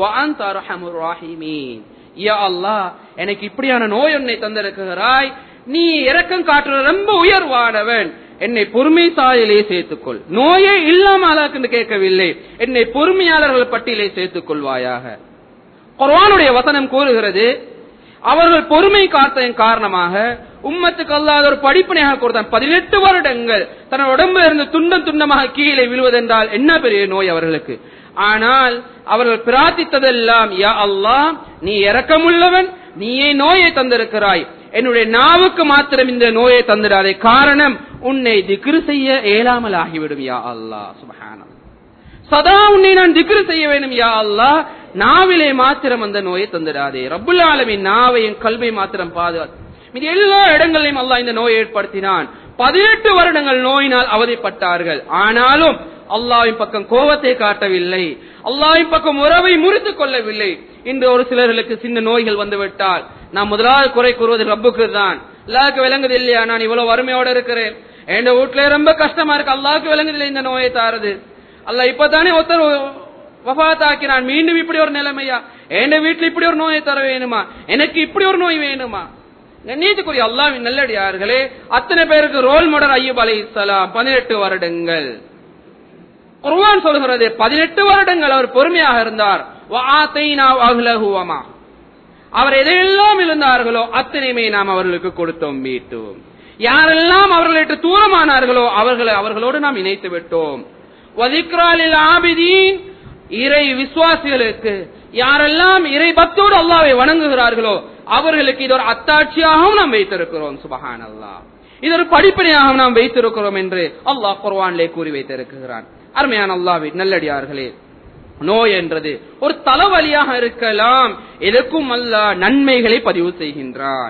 அல்லாஹ் எனக்கு இப்படியான நோய் ஒன்னை தந்திருக்கிறாய் நீ இரக்கம் காட்டுற ரொம்ப உயர்வானவன் என்னை பொறுமைசாலிலே சேர்த்துக்கொள் நோயே இல்லாமலாக்கு கேட்கவில்லை என்னை பொறுமையாளர்கள் பட்டியலை சேர்த்துக் கொள்வாயாக குர்ஆனுடைய வசனம் கூறுகிறது அவர்கள் பொறுமை காத்ததன் காரணமாக உம்மத்துக்கு அல்லாத ஒரு படிப்பினையாக கொடுத்தான் பதினெட்டு வருடங்கள் தன் உடம்புல இருந்து துண்டம் துண்டமாக கீழே விழுவதென்றால் என்ன பெரிய நோய் அவர்களுக்கு ஆனால் அவர்கள் பிரார்த்தித்ததெல்லாம் யா அல்லாஹ் நீ இரக்கமுள்ளவன் நீயே நோயை தந்திருக்கிறாய் என்னுடைய நாவுக்கு மாத்திரம் இந்த நோயை தந்திடாதே காரணம் உன்னை திக்ரு செய்ய இயலாமல் ஆகிவிடும் யா அல்லாஹ் சுபஹானம் சதா உன்னை நான் திக்ரு செய்ய வேண்டும் யா அல்லாஹ் நாவிலே மாத்திரம் அந்த நோயை தந்திடாதே ரப்புல் ஆலமின் நாவையும் கல்வை மாத்திரம் பாதுகாத்து இது எல்லா இடங்களிலும் அல்லாஹ் இந்த நோயை ஏற்படுத்தினான் பதினெட்டு வருடங்கள் நோயினால் அவதிப்பட்டார்கள் ஆனாலும் அல்லாவின் பக்கம் கோபத்தை காட்டவில்லை அல்லாவின் பக்கம் உறவை முறித்து கொள்ளவில்லை இன்று ஒரு சிலர்களுக்கு சின்ன நோய்கள் வந்துவிட்டால் நான் முதலாவது குறை கூறுவது ரப்புக்கு தான் அல்லாவுக்கு விளங்குது இல்லையா நான் இவ்வளவு வறுமையோட இருக்கிறேன் என் வீட்டுல ரொம்ப கஷ்டமா இருக்கு அல்லாவுக்கு விளங்குது இல்லை இந்த நோயை தாருது அல்ல இப்பதானே ஒருத்தர் வபாத்தாக்கினான் மீண்டும் இப்படி ஒரு நிலைமையா என் வீட்டுல இப்படி ஒரு நோயை தர வேணுமா எனக்கு இப்படி ஒரு நோய் வேணுமா நீதிக்குரிய அல்லாவின் நல்லடியார்களே அத்தனை பேருக்கு ரோல் மாடல் ஐயப் அலை இஸ்லாம் பதினெட்டு வருடங்கள் குர்வான் சொல்கிறது பதினெட்டு வருடங்கள் அவர் பொறுமையாக இருந்தார் அவர் எதையெல்லாம் இருந்தார்களோ அத்தனையுமே நாம் அவர்களுக்கு கொடுத்தோம் மீட்டோம் யாரெல்லாம் அவர்களிட்டு தூரமானார்களோ அவர்களை அவர்களோடு நாம் இணைத்து விட்டோம் வதிக்ராலில் ஆபிதீன் இறை விசுவாசிகளுக்கு யாரெல்லாம் இறை பக்தோடு அல்லாவை வணங்குகிறார்களோ அவர்களுக்கு இது ஒரு அத்தாட்சியாகவும் நாம் வைத்திருக்கிறோம் சுபஹான் அல்லாஹ் இது ஒரு படிப்பனையாக நாம் வைத்திருக்கிறோம் என்று அல்லாஹ் குர்வானிலே கூறி வைத்திருக்கிறான் அருமையான அல்லாவை நல்லடியார்களே நோய் என்றது ஒரு தலைவலியாக இருக்கலாம் எதற்கும் அல்ல நன்மைகளை பதிவு செய்கின்றான்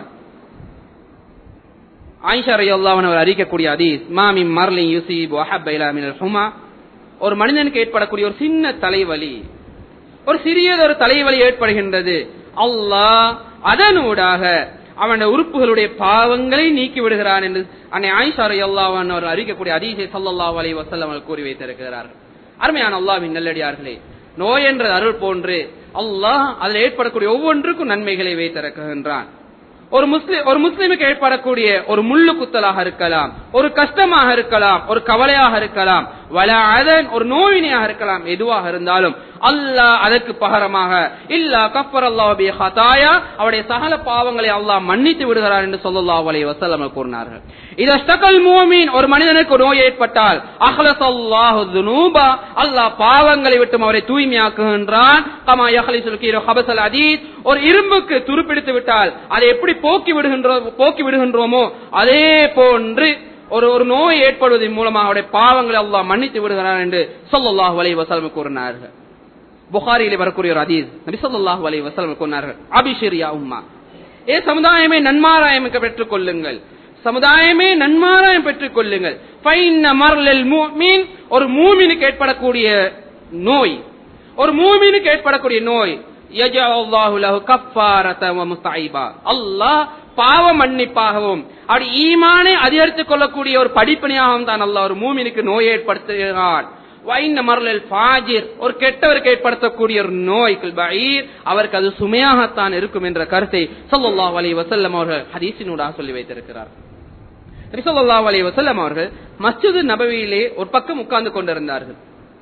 ஆயிஷா ரலியல்லாஹு அவர் அறிக்கக்கூடிய அதீஸ் மாமி மர்லி யுசீப் வஹப்ப இலா மினல் ஹுமா ஒரு மனிதனுக்கு ஏற்படக்கூடிய ஒரு சின்ன தலைவலி ஒரு சிறியதொரு தலைவலி ஏற்படுகின்றது அல்லாஹ் அதனூடாக அவனுடைய உறுப்புகளுடைய பாவங்களை நீக்கி விடுகிறான் என்று அன்னை ஆயிஷா ரலியல்லாஹு அவர் அறிக்கக்கூடிய அதீஸை ஸல்லல்லாஹு அலைஹி வஸல்லம் அவர்கள் கூறி வைத்திருக்கிறார்கள் அருமையான அல்லாஹ்வின் நல்லடியார்களே நோய் என்ற அருள் போன்று அல்லாஹ் அதில் ஏற்படக்கூடிய ஒவ்வொன்றுக்கும் நன்மைகளை வைத்திருக்கின்றான் ஒரு முஸ்லிம் ஒரு முஸ்லிமுக்கு ஏற்படக்கூடிய ஒரு முள்ளு குத்தலாக இருக்கலாம் ஒரு கஷ்டமாக இருக்கலாம் ஒரு கவலையாக இருக்கலாம் வல அதன் ஒரு நோயினையாக இருக்கலாம் எதுவாக இருந்தாலும் அல்லாஹ் அதற்கு பகரமாக இல்லா கஃபர் அல்லாஹ் ஹதாயா அவருடைய சகல பாவங்களை அல்லாஹ் மன்னித்து விடுகிறார் என்று சொல்லல்லாஹு அலைஹி வஸல்லம் கூறினார்கள் இதஸ்தகல் மூமின் ஒரு மனிதனுக்கு நோய் ஏற்பட்டால் அஹ்லஸல்லாஹு துனூபா அல்லாஹ் பாவங்களை விட்டு அவரை தூய்மையாக்குகின்றான் கமா யஹ்லிசுல் கீரு ஹபஸல் அதீத் ஒரு இரும்புக்கு துருப்பிடித்து விட்டால் அதை எப்படி போக்கி விடுகின்றோம் போக்கி விடுகின்றோமோ அதே போன்று ஒரு ஒரு நோய் ஏற்படுவதன் மூலமாக அவருடைய பாவங்களை அல்லாஹ் மன்னித்து விடுகிறார் என்று சொல்லல்லாஹு அலைஹி வஸல்லம் கூறினார்கள் புகாரியிலே வரக்கூடிய ஒரு அதீஸ் நபி ஸல்லல்லாஹு அலைஹி வஸல்லம் கூறினார்கள் அபிஷிரியா உம்மா ஏ சமுதாயமே நன்மாராயம் பெற்றுக் கொள்ளுங்கள் சமுதாயமே நன்மாராயம் பெற்றுக் கொள்ளுங்கள் ஃபைன்ன மர்லல் முஃமின் ஒரு மூமினுக்கு ஏற்படக்கூடிய நோய் ஒரு மூமினுக்கு ஏற்படக்கூடிய நோய் யஜஅல்லாஹு லஹு கஃபாரத வ முஸ்தைபா அல்லாஹ் பாவ மன்னிப்பாகவும் அப்படி ஈமானை அதிகரித்துக் கொள்ளக்கூடிய ஒரு படிப்பனையாகவும் தான் அல்லாஹ் ஒரு மூமினுக்கு நோய் ஏற்படுத்துகிறான் வைந்த மரலில் ஃபாஜிர் ஒரு கெட்டவருக்கு ஏற்படுத்தக்கூடிய ஒரு நோய் பஈர் அவருக்கு அது சுமையாகத்தான் இருக்கும் என்ற கருத்தை ஸல்லல்லாஹு அலைஹி வஸல்லம் அவர்கள் ஹதீஸினூடாக சொல்லி வைத்திருக்கிறார் நபி ஸல்லல்லாஹு அலைஹி வஸல்லம் அவர்கள் மஸ்ஜிது நபவியிலே ஒரு பக்கம் உட்கார்ந்து கொண்டிருந்தார்கள்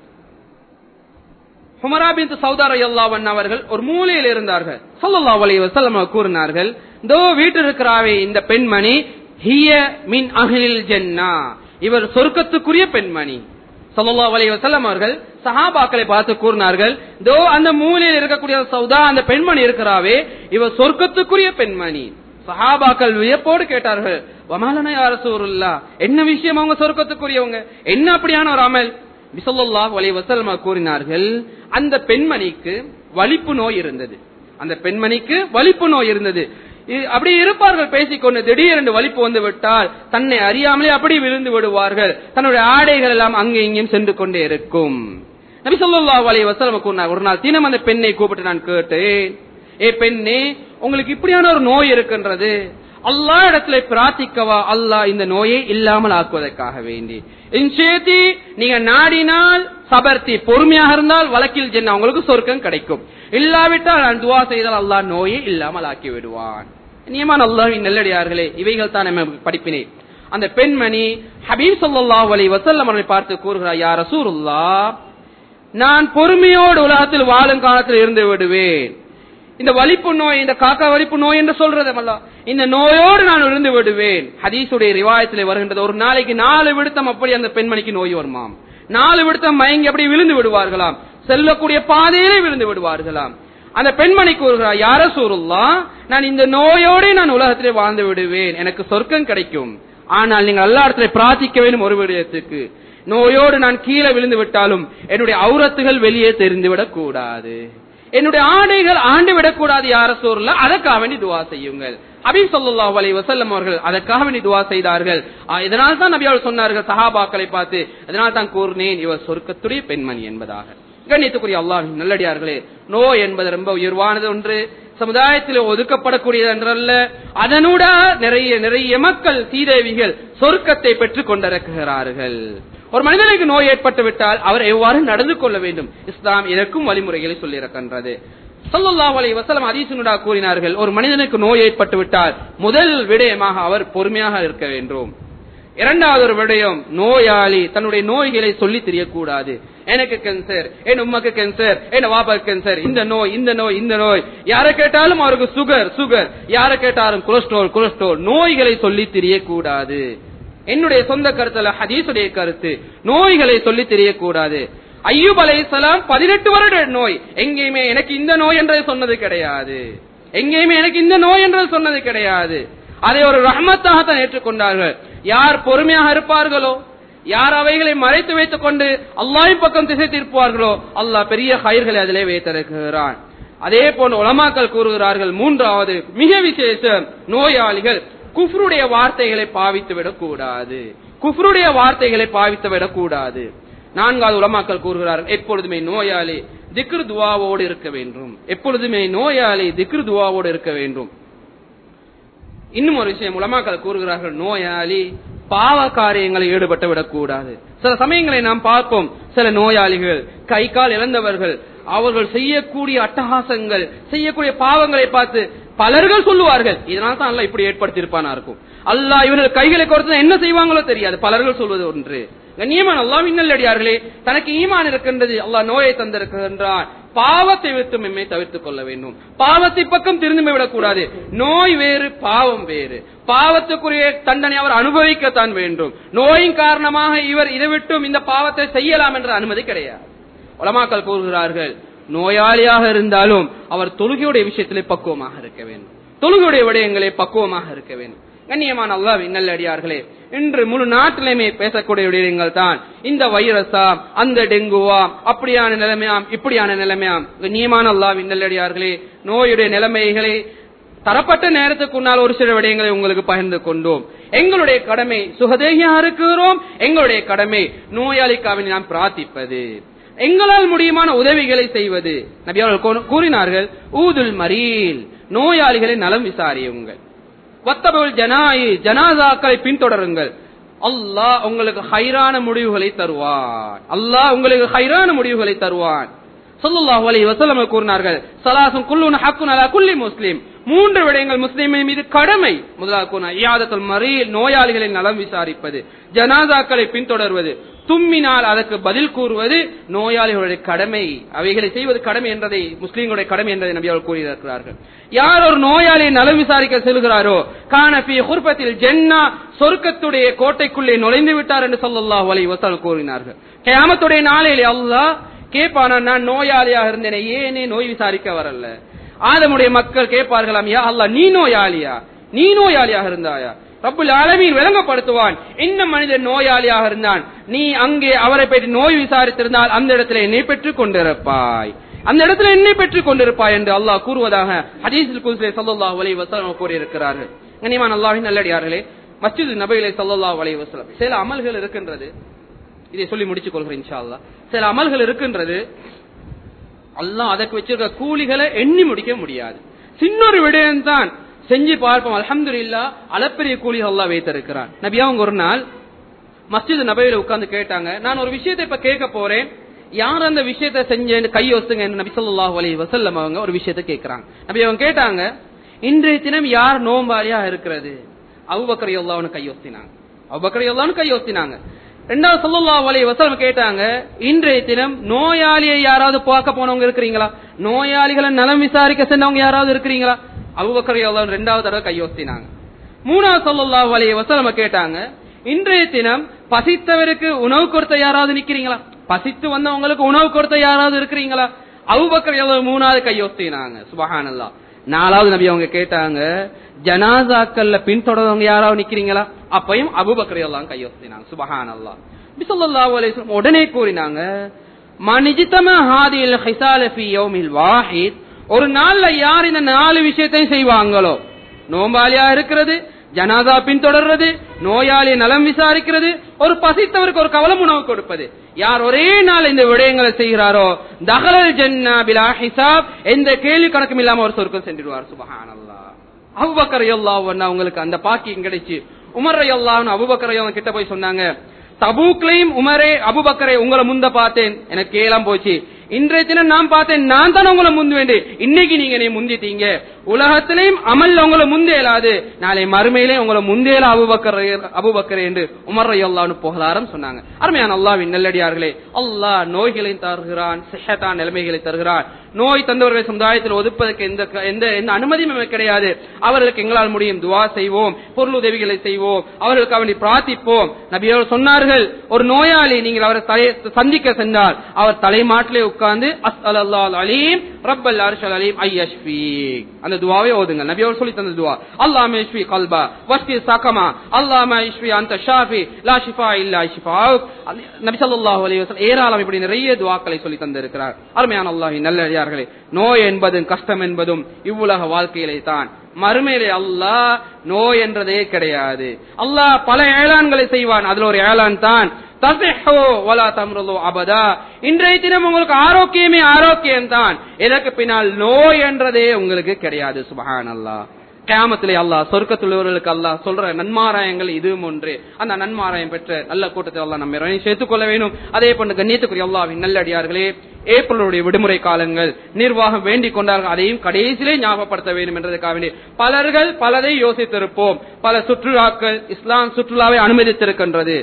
ஹுமரா பின் சௌதா ரலியல்லாஹு அன்ஹு அவர்கள் ஒரு மூலையில் இருந்தார்கள் ஸல்லல்லாஹு அலைஹி வஸல்லம் அவர்கள் கூறினார்கள் இதோ வீட்டில் இருக்கிறாவே இந்த பெண்மணி ஹிய மின் அஹ்லில் ஜன்னா இவர் சொர்க்கத்துக்குரிய பெண்மணி சல்லல்லாஹு அலைஹி வஸல்லம் அவர்கள் சஹாபாக்களை பார்த்து கூறினார்கள் தோ அந்த மூலையில் இருக்கக்கூடிய சௌதா அந்த பெண்மணி இருக்கிறாவே இவ சொர்க்கத்துக்குரிய பெண்மணி சஹாபாக்கள் வியப்போடு கேட்டார்கள் வமாலன யா ரசூலுல்லாஹ் என்ன விஷயம் அவங்க சொர்க்கத்துக்குரியவங்க என்ன அப்படியான ஒரு அமல் பிசல்லாஹு அலைஹி வஸல்லம் கூறினார்கள் அந்த பெண்மணிக்கு வலிப்பு நோய் இருந்தது அந்த பெண்மணிக்கு வலிப்பு நோய் இருந்தது இ- அப்படி இருப்பார்கள் பேசிக்கொண்டு திடீரென்று வலிப்பு வந்து விட்டால் தன்னை அறியாமலே அப்படி விழுந்து விடுவார்கள் தன்னுடைய ஆடைகள் எல்லாம் அங்கே இங்கேயும் சென்று கொண்டே இருக்கும் நபி ஸல்லல்லாஹு அலைஹி வஸல்லம் கூறினார் ஒரு நாள் தினம் அந்த பெண்ணை கூப்பிட்டு நான் கேட்டேன் ஏ பெண்ணே உங்களுக்கு இப்படியான ஒரு நோய் இருக்கின்றது அல்லாஹ் இடத்துல பிரார்த்திக்கவா அல்லாஹ் இந்த நோயை இல்லாமல் ஆக்குவதற்காக வேண்டி இன்ஷேத்தி நீங்க நாடினால் சபர்த்தி பொறுமையாக இருந்தால் வழக்கில் ஜென்ன உங்களுக்கு சொர்க்கம் கிடைக்கும் இல்லாவிட்டால் நான் துவா செய்தால் அல்லாஹ் நோயை இல்லாமல் ஆக்கி விடுவான் நியமான அல்லாஹ்வின் நல்லடியார்களே இவைகள் தான் நம்ம படிப்பினை அந்த பெண்மணி ஹபீப் ஸல்லல்லாஹு அலைஹி வஸல்லம் அவர்களை பார்த்து கூறுகிறார் யா ரசூலுல்லாஹ் நான் பொறுமையோடு உலகத்தில் வாழும் காலத்தில் இருந்து விடுவேன் இந்த வலிப்பு நோய் இந்த காக்கா வலிப்பு நோய் என்று சொல்றதமல்ல இந்த நோயோடு நான் இருந்து விடுவேன் ஹதீஸுடைய ரிவாயத்திலே வருகின்றது ஒரு நாளைக்கு நாலு விடுத்தம் அப்படி அந்த பெண்மணிக்கு நோய் வருமாம் நாலு விடுத்தம் மயங்கி அப்படி விழுந்து விடுவார்களாம் செல்லக்கூடிய பாதையிலே விழுந்து விடுவார்களாம் அந்த பெண்மணி கூறுகிறார் யார சூருல்லா நான் இந்த நோயோட நான் உலகத்திலே வாழ்ந்து விடுவேன் எனக்கு சொர்க்கம் கிடைக்கும் ஆனால் நீங்கள் எல்லா இடத்துல பிரார்த்திக்க வேண்டும் ஒரு விடயத்துக்கு நோயோடு நான் கீழே விழுந்து விட்டாலும் என்னுடைய அவுரத்துகள் வெளியே தெரிந்துவிடக் கூடாது என்னுடைய ஆடைகள் ஆண்டு விடக்கூடாது யார சூழல்ல அதற்காக வேண்டி துவா செய்யுங்கள் அபீப் ஸல்லல்லாஹு அலைஹி வஸல்லம் அவர்கள் அதற்காக வேண்டி துவா செய்தார்கள் ஆ, இதனால் தான் நபி அவர்கள் சொன்னார்கள் சஹாபாக்களை பார்த்து இதனால் தான் கூறினேன் இவர் சொர்க்கத்துடைய பெண்மணி என்பதாக கண்ணியத்துக்குரிய அல்லாஹ் நல்லடியார்களே நோய் என்பது ரொம்ப உயர்வானது ஒன்று சமுதாயத்தில் ஒதுக்கப்படக்கூடியது என்றல்ல அதனூட நிறைய நிறைய மக்கள் சீதேவிகள் சொர்க்கத்தை பெற்றுக் கொண்டிருக்கிறார்கள் ஒரு மனிதனுக்கு நோய் ஏற்பட்டு விட்டால் அவர் எவ்வாறு நடந்து கொள்ள வேண்டும் இஸ்லாம் இதற்கும் வழிமுறைகளை சொல்லியிருக்கின்றது ஸல்லல்லாஹு அலைஹி வஸல்லம் ஹதீஸினுடா கூறினார்கள் ஒரு மனிதனுக்கு நோய் ஏற்பட்டு விட்டால் முதல் விடயமாக அவர் பொறுமையாக இருக்க வேண்டும் இரண்டாவது ஒரு விடயம் நோயாளி தன்னுடைய நோய்களை சொல்லி தெரியக்கூடாது எனக்கு கேன்சர் என் உமக்கு கேன்சர் என் வாப்பாக்கு கேன்சர் இந்த நோய் இந்த நோய் இந்த நோய் யாரை கேட்டாலும் அவருக்கு சுகர் சுகர் யாரை கேட்டாலும் கொலஸ்ட்ரால் கொலஸ்ட்ரால் நோய்களை சொல்லி தெரியக்கூடாது என்னுடைய சொந்த கருத்துல ஹதீஸுடைய கருத்து நோய்களை சொல்லி தெரியக்கூடாது ஐயூப் அலைஹிஸ்ஸலாம் பதினெட்டு வருட நோய் எங்கேயுமே எனக்கு இந்த நோய் என்றது சொன்னது கிடையாது எங்கேயுமே எனக்கு இந்த நோய் என்றது சொன்னது கிடையாது அதை ஒரு ரஹ்மத்தாகத்தான் ஏற்றுக்கொண்டார்கள் யார் பொறுமையாக இருப்பார்களோ யார் அவைகளை மறைத்து வைத்துக் கொண்டு அல்லாஹ்வின் பக்கம் திசை திருப்புவார்களோ அல்லாஹ் பெரிய கயிர்களை அதிலே வைத்திருக்கிறான் அதே போன்று உலமாக்கள் கூறுகிறார்கள் மூன்றாவது மிக விசேஷம் நோயாளிகள் குஃப்ருடைய வார்த்தைகளை பாவித்து விடக்கூடாது குஃப்ருடைய வார்த்தைகளை பாவித்து விடக்கூடாது நான்காவது உலமாக்கள் கூறுகிறார்கள் எப்பொழுதுமே நோயாளி திக்ரு துவாவோடு இருக்க வேண்டும் எப்பொழுதுமே நோயாளி திக்ரு துவாவோடு இருக்க வேண்டும் இன்னும் ஒரு விஷயம் உலமாக்கள் கூறுகிறார்கள் நோயாளி பாவ காரியங்களில் ஈடுபட்டு விடக்கூடாது சில சமயங்களை நாம் பார்ப்போம் சில நோயாளிகள் கை கால் இழந்தவர்கள் அவர்கள் செய்யக்கூடிய அட்டகாசங்கள் செய்யக்கூடிய பாவங்களை பார்த்து பலர்கள் சொல்லுவார்கள் இதனால தான் அல்லாஹ் இப்படி ஏற்படுத்தியிருப்பானா இருக்கும் அல்லாஹ் இவர்கள் கைகளை கொடுத்து என்ன செய்வாங்களோ தெரியாது பலர்கள் சொல்வது ஒன்று கண்ணியமான அல்லாஹ் இன்னல்லடியார்களே தனக்கு ஈமான் இருக்கின்றது அல்லாஹ் நோயை தந்திருக்கின்றான் பாவத்தை விட்டு நம்மை தவிர்த்துக் கொள்ள வேண்டும் பாவத்தை பக்கம் திரும்பி விடக்கூடாது நோய் வேறு பாவம் வேறு பாவத்துக்குரிய தண்டனை அவர் அனுபவிக்கத்தான் வேண்டும் நோயின் காரணமாக இவர் இதை விட்டும் இந்த பாவத்தை செய்யலாம் என்ற அனுமதி கிடையாது உலமாக்கள் கூறுகிறார்கள் நோயாளியாக இருந்தாலும் அவர் தொழுகையுடைய விஷயத்திலே பக்குவமாக இருக்க வேண்டும் தொழுகையுடைய விடயங்களே பக்குவமாக இருக்க வேண்டும் கண்ணியமான அல்லாஹ் நல்லடியார்களே இன்று முழு நாட்டிலுமே பேசக்கூடிய விடயங்கள் தான் இந்த வைரஸா அந்த டெங்குவா அப்படியான நிலைமையாம் இப்படியான நிலைமையாம் கண்ணியமான அல்லாஹ் நல்லடியார்களே நோயுடைய நிலைமைகளை தரப்பட்ட நேரத்துக்கு முன்னால் ஒரு சில விடயங்களை உங்களுக்கு பகிர்ந்து கொண்டோம் எங்களுடைய கடமை சுகதேகியா இருக்கிறோம் எங்களுடைய கடமை நோயாளிக்காக நாம் பிரார்த்திப்பது எங்களால் முடியுமான உதவிகளை செய்வது நபி அவர்கள் கூறினார்கள் ஊதுல் மரீல் நோயாளிகளை நலம் விசாரியுங்கள் வத்தபுல் ஜனாயி ஜனாசாக்களை பின்தொடருங்கள் அல்லாஹ் உங்களுக்கு ஹைரான முடிவுகளை தருவான் அல்லாஹ் உங்களுக்கு ஹைரான முடிவுகளை தருவான் சொல்லுல்லாஹு அலைஹி வஸல்லம் கூறினார்கள் சலாசும் குல்லுன ஹக்குன் அலா குல்லி முஸ்லிம் மூன்று விடயங்கள் முஸ்லிமின் மீது கடமை முதலாவது கூறின இயாதத்துல் மரீல் நோயாளிகளை நலம் விசாரிப்பது ஜனாதாக்களை பின்தொடர்வது தும்மினால் அதற்கு பதில் கூறுவது நோயாளிகளுடைய கடமை அவைகளை செய்வது கடமை என்றதை முஸ்லீம்களுடைய கடமை என்பதை நபி அவர்கள் கூறியிருக்கிறார்கள் யார் ஒரு நோயாளியை நலம் விசாரிக்க செல்கிறாரோ கானபி ஹுர்பத்தில் ஜென்னா சொர்க்கத்துடைய கோட்டைக்குள்ளே நுழைந்து விட்டார் என்று சொல்லல்லாஹு அலைஹி வஸல்லம் கூறினார்கள் கியாமத்துடைய நாளையிலே அல்லாஹ் கேட்பானா நான் நோயாளியாக இருந்தேனே ஏனே நோய் விசாரிக்க வரல ஆதமுடைய மக்கள் கேட்பார்களாம் யா அல்லாஹ் நீ நோயாளியா நீ நோயாளியாக இருந்தாயா ரப்புல் ஆலமீன் விளங்கப்படுத்துவான் என்ன மனிதன் நோயாளியாக இருந்தான் நீ அங்கே அவரை பற்றி நோய் விசாரித்திருந்தால் அந்த இடத்துல என்னை பெற்றுக் கொண்டிருப்பாய் அந்த இடத்துல என்னை பெற்றுக் கொண்டிருப்பாய் என்று அல்லாஹ் கூறுவதாக ஹதீஸில் குல்சே சல்லல்லாஹு அலைஹி வஸல்லம் கூறியிருக்கிறார்கள் கனிமான் அல்லாஹின் நல்லடியார்களே மஸ்ஜித் நபியிலே சல்லல்லாஹு அலைஹி வஸல்லம் சில அமல்கள் இருக்கின்றது இதை சொல்லி முடிச்சுக் கொள்கிறேன் இன்ஷா அல்லாஹ் சில அமல்கள் இருக்கின்றது அல்லாஹ் அதற்கு வச்சிருக்க கூலிகளை எண்ணி முடிக்க முடியாது சின்னொரு விடயம் தான் செஞ்சு பார்ப்போம் அலமதுல்லா அளப்பெரிய கூலி அல்லாஹ் வைத்திருக்கிறான் நபி அவங்க ஒரு நாள் மஸ்ஜித் நபையில உட்கார்ந்து கேட்டாங்க நான் ஒரு விஷயத்தை இப்ப கேட்க போறேன் யார் அந்த விஷயத்தை செஞ்சேன்னு கை ஒசுங்க நபி சொல்லாஹு அலைஹி வசல்லம் அவங்க ஒரு விஷயத்தை கேட்கிறாங்க நபி அவங்க கேட்டாங்க இன்றைய தினம் யார் நோம்பாளியா இருக்கிறது அவுபக்கரை அல்லாஹ்னு கை ஒஸ்தினாங்க அவுபக்கரை அல்லாஹ்னு கை ஒஸ்தினாங்க ரெண்டாவது சொல்லல்லாஹு அலைஹி வஸல்லம் கேட்டாங்க இன்றைய தினம் நோயாளியை யாராவது பார்க்க போனவங்க இருக்கிறீங்களா நோயாளிகளை நலம் விசாரிக்க சென்றவங்க யாராவது இருக்கிறீங்களா அபுபக்கர் அல்லாஹ் ரெண்டாவது தடவை கையொத்தினாங்க மூணாவது சொல்லல்லாஹு அலைஹி வஸல்லம் கேட்டாங்க இன்றைய தினம் பசித்தவருக்கு உணவு கொடுத்த யாராவது நிக்கிறீங்களா பசித்து வந்தவங்களுக்கு உணவு கொடுத்த யாராவது இருக்கிறீங்களா அபுபக்கர் அல்லாஹ் மூணாவது கையொத்தினாங்க சுபஹானல்லாஹ் நாலாவது நபி அவங்க கேட்டாங்க ஜனாசாக்கள்ல பின்தொடர்ந்தவங்க யாராவது நிக்கிறீங்களா அப்பையும் அபுபக்கர் எல்லாம் கையொத்தினாங்க சுபஹான் அல்லா பிசல்லாஹு அலைஹி உடனே கூறினாங்க மனிஜித்தம ஹாதில் ஹிசால ஃபி யௌமில் வாஹித் ஒரு நாள்ல யார் இந்த நாலு விஷயத்தையும் செய்வாங்களோ நோம்பாளியா இருக்கிறது ஜனாதா பின்தொடர்றது நோயாளி நலம் விசாரிக்கிறது ஒரு பசித்தவருக்கு ஒரு கவலம் உணவு கொடுப்பது யார் ஒரே நாள் இந்த விடயங்களை செய்கிறாரோ தகலல் ஜன்னா பிலா ஹிசாப் எந்த கேள்வி கணக்கும் இல்லாம ஒரு சொர்க்கம் சென்றுடுவார் சுபஹானல்லா அபுபக்கர் அல்லாஹ் அவங்களுக்கு அந்த பாக்கியம் கிடைச்சு உமர் அல்லாஹ் அபுபக்கர் கிட்ட போய் சொன்னாங்க தபூக்லையும் உமரே அபுபக்கரை உங்களை முந்த பார்த்தேன் எனக்கு கேளாம் போச்சு இன்றைய தினம் நான் பார்த்தேன் நான் தான் உங்களை முந்து வேண்டு இன்னைக்கு நீங்க என்னை முந்திட்டீங்க உலகத்திலையும் அமல் உங்களை முந்தேலாது நாளை மறுமையிலே உங்களை முந்தேல அபுபக்கர் அபுபக்கர் என்று உமர் அல்லான்னு புகழாரம் சொன்னாங்க அருமையான அல்லாவின் நல்லடியார்களே அல்லாஹ் நோய்களை தருகிறான் சிஹத்தான் நிலைமைகளை தருகிறான் நோய் தந்தவர்களை சமுதாயத்தில் ஒதுப்பதற்கு எந்த எந்த எந்த அனுமதியும் நமக்கு கிடையாது அவர்களுக்கு எங்களால் முடியும் துவா செய்வோம் பொருள் உதவிகளை செய்வோம் அவர்களுக்கு அவனை பிரார்த்திப்போம் நபியோர் சொன்னார்கள் ஒரு நோயாளி நீங்கள் அவரை தலை சந்திக்க சென்றால் அவர் தலைமாட்டிலே உட்கார்ந்து அஸ் அல்லாஹ் அலீம் ரப்பல் அர்ஷல் அலீம் ஐயஷ்பி அந்த துவாவை ஓதுங்க நபி அவர் சொல்லி தந்த துவா அல்லாஹ் இஷ்வி கல்பா வஸ்பி சகமா அல்லாஹ் இஷ்வி அந்த ஷாஃபி லா ஷிஃபா இல்லா ஷிஃபா நபி ஸல்லல்லாஹு அலைஹி வஸல்லம் ஏராளம் இப்படி நிறைய துவாக்களை சொல்லி தந்திருக்கிறார் அருமையான அல்லாஹ் நல்லடியார்களே நோய் என்பதும் கஷ்டம் என்பதும் இவ்வுலக வாழ்க்கையிலே தான் மறுமையிலே அல்லாஹ் நோய் என்றதே கிடையாது அல்லாஹ் பல ஏழான்களை செய்வான் அதுல ஒரு ஏழான் தான் இன்றைய தினம் உங்களுக்கு ஆரோக்கியமே ஆரோக்கியம் தான் இதற்கு பின்னால் நோய் என்றதே உங்களுக்கு கிடையாது சுபஹான் அல்லா கேமத்திலே அல்லாஹ் சொர்க்கத்துள்ளவர்களுக்கு அல்லாஹ் சொல்ற நன்மாராயங்கள் இதுவும் ஒன்று அந்த நன்மாராயம் பெற்ற நல்ல கூட்டத்தில் அல்லாஹ் நம்ம சேர்த்துக் கொள்ள வேண்டும் அதே போன்று கண்ணியத்துக்குரிய அல்லாவின் நல்லடியார்களே ஏப்ரலுடைய விடுமுறை காலங்கள் நிர்வாகம் வேண்டிக் கொண்டார்கள் அதையும் கடைசியிலே ஞாபகப்படுத்த வேண்டும் என்றதுக்காக வேண்டி பலர்கள் பலதை யோசித்திருப்போம் பல சுற்றுலாக்கள் இஸ்லாம் சுற்றுலாவை அனுமதித்திருக்கின்றது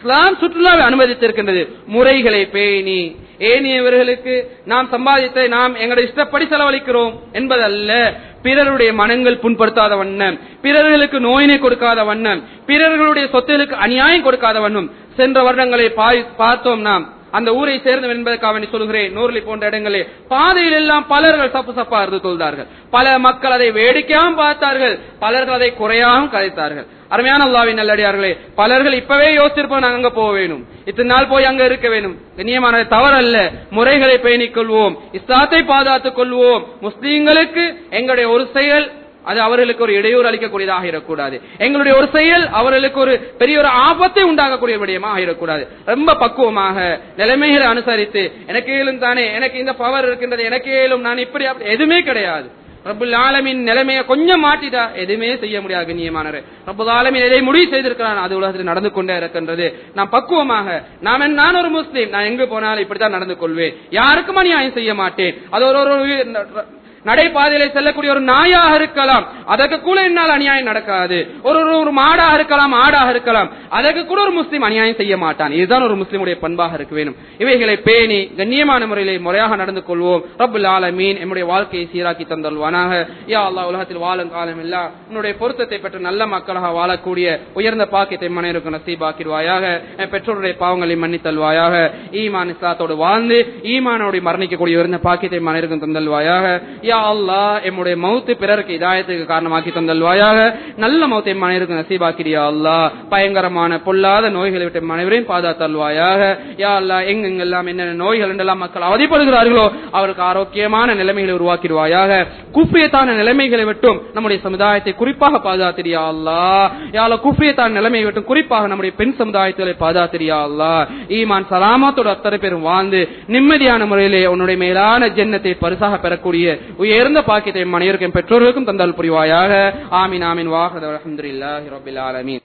இஸ்லாம் சுற்றுலாவை அனுமதித்திருக்கின்றது முறைகளை பேணி ஏனியவர்களுக்கு நாம் சம்பாதித்தை நாம் எங்களுடைய இஷ்டப்படி செலவழிக்கிறோம் என்பதல்ல பிறருடைய மனங்கள் புண்படுத்தாத வண்ணம் பிறர்களுக்கு நோயினை கொடுக்காத வண்ணம் பிறர்களுடைய சொத்துகளுக்கு அநியாயம் கொடுக்காத வண்ணம் சென்ற வருடங்களை பாய்- பார்த்தோம் நாம் அந்த ஊரை சேர்ந்தவன் என்பதற்காக வேண்டி சொல்கிறேன் நூறுலி போன்ற இடங்களில் பாதையில் எல்லாம் பலர்கள் சப்பு சப்பா இருந்து தொழுதார்கள் பல மக்கள் அதை வேடிக்கையாகவும் பார்த்தார்கள் பலர்கள் அதை குறையாகவும் கதைத்தார்கள் அருமையான அல்லாவின் நல்லடியார்களே பலர்கள் இப்பவே யோசிச்சிருப்போம் நாங்க அங்க போக வேணும் இத்தனை நாள் போய் அங்க இருக்க வேணும் கண்ணியமான தவறல்ல முறைகளை பேணிக் கொள்வோம் இஸ்லாத்தை பாதுகாத்துக் கொள்வோம் முஸ்லீம்களுக்கு எங்களுடைய ஒரு செயல் அது அவர்களுக்கு ஒரு இடையூறு அளிக்கக்கூடியதாக இருக்கக்கூடாது எங்களுடைய ஒரு செயல் அவர்களுக்கு ஒரு பெரிய ஒரு ஆபத்தை உண்டாகக்கூடிய விடயமாக இருக்கக்கூடாது ரொம்ப பக்குவமாக நிலைமைகளை அனுசரித்து எனக்கு ஏலும் தானே எனக்கு இந்த பவர் இருக்கின்றது எனக்கு ஏலும் நான் இப்படி அப்படி எதுவுமே கிடையாது ரப்புல் ஆலமின் நிலைமையை கொஞ்சம் மாட்டிட்டா எதுவுமே செய்ய முடியாது கண்ணியமானவர் ரப்புல் ஆலமின் எதை முடிவு செய்திருக்கிறான் அது உலகத்தில் நடந்து கொண்டே இருக்கின்றது நான் பக்குவமாக நான் என்- நான் ஒரு முஸ்லீம் நான் எங்கு போனாலும் இப்படித்தான் நடந்து கொள்வேன் யாருக்கும் அநியாயம் செய்ய மாட்டேன் அது ஒரு ஒரு ஒரு நடைபாதையிலே செல்லக்கூடிய ஒரு நாயாக இருக்கலாம் அதற்கு கூட என்னால் அநியாயம் நடக்காது ஒரு ஒரு ஒரு மாடாக இருக்கலாம் ஆடாக இருக்கலாம் அதற்கு கூட ஒரு முஸ்லீம் அநியாயம் செய்ய மாட்டான் இதுதான் ஒரு முஸ்லீமுடைய பண்பாக இருக்க வேணும் இவைகளை பேணி கண்ணியமான முறையிலே முறையாக நடந்து கொள்வோம் ரப்புல் ஆலமீன் நம்முடைய வாழ்க்கையை சீராக்கி தந்தல்வானாக யா அல்லாஹ் உலகத்தில் வாழும் காலம் எல்லாம் உன்னுடைய பொருத்தத்தை பெற்ற நல்ல மக்களாக வாழக்கூடிய உயர்ந்த பாக்கியத்தை மனைவருக்கு நசீபாக்கிடுவாயாக என் பெற்றோருடைய பாவங்களை மன்னித்தல்வாயாக ஈமான் இஸ்லாத்தோடு வாழ்ந்து ஈமானோடு மரணிக்கக்கூடிய உயர்ந்த பாக்கியத்தை மனைவருக்கும் தந்தல்வாயாக யா அல்லாஹ் எம்முடைய மௌத்து பிறருக்கு இதாயத்துக்கு காரணமாக்கி தந்தல்வாயாக நல்ல மௌத்தை மனைவருக்கு நசீபாக்கிறியா அல்லாஹ் பயங்கரமான பொல்லாத நோய்களை விட்டு மனைவரையும் பாதுகாத்தல்வாயாக யா அல்லாஹ் எங்கெங்கெல்லாம் என்னென்ன நோய்கள் என்றெல்லாம் மக்கள் அவதிப்படுகிறார்களோ அவருக்கு ஆரோக்கியமான நிலைமைகளை உருவாக்கிடுவாயாக குஃபியத்தான நிலைமைகளை விட்டும் நம்முடைய சமுதாயத்தை குறிப்பாக பாதுகாத்திரியா அல்லாஹ் யா அல்லாஹ் குஃபியத்தான நிலைமையை விட்டும் குறிப்பாக நம்முடைய பெண் சமுதாயத்தை பாதுகாத்திரியா அல்லாஹ் ஈமான் சலாமத்தோடு அத்தனை பேரும் வாழ்ந்து நிம்மதியான முறையிலே உன்னுடைய மேலான ஜென்னத்தை பரிசாக பெறக்கூடிய உயர்ந்த பாக்கியத்தை மனைவருக்கும் பெற்றோர்களுக்கும் தந்தால் புரிவாயாக ஆமீன் ஆமீன் வாஹத அல்ஹம்துலில்லாஹி ரப்பில் ஆலமீன்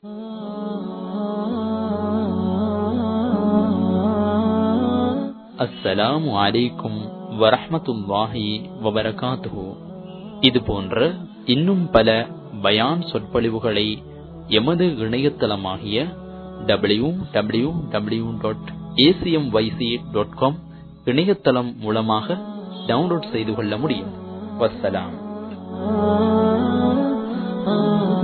அஸ்ஸலாமு அலைக்கும் வரஹ்மத்துல்லாஹி வபரகாத்துஹு இது போன்ற இன்னும் பல பயான் சொற்பொழிவுகளை எமது இணையதளமாகிய W W W dot ACM YC dot com இணையதளம் மூலமாக டவுன்லோட் செய்து கொள்ள முடியும் வஸ்ஸலாம் ah